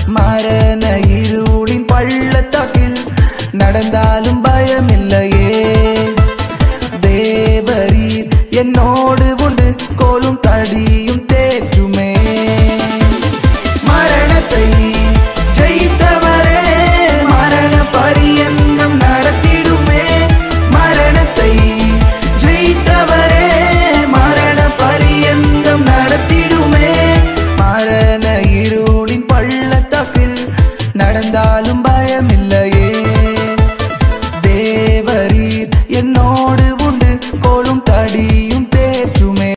மரண இருளின் பள்ளத்தாக்கில் நடந்தாலும் பயமில்லையே தேவரீர் என்னோடு உண்டு கோலும் தடியும் தேற்றுமே மரணத்தை ஜெயித்தவரே மரண பரியந்தம் நடத்திடுமே மரணத்தை ஜெயித்தவரே மரண பரியந்தம் நடத்திடுமே மரண இருளின் பள்ளத்தாக்கில் நடந்தாலும்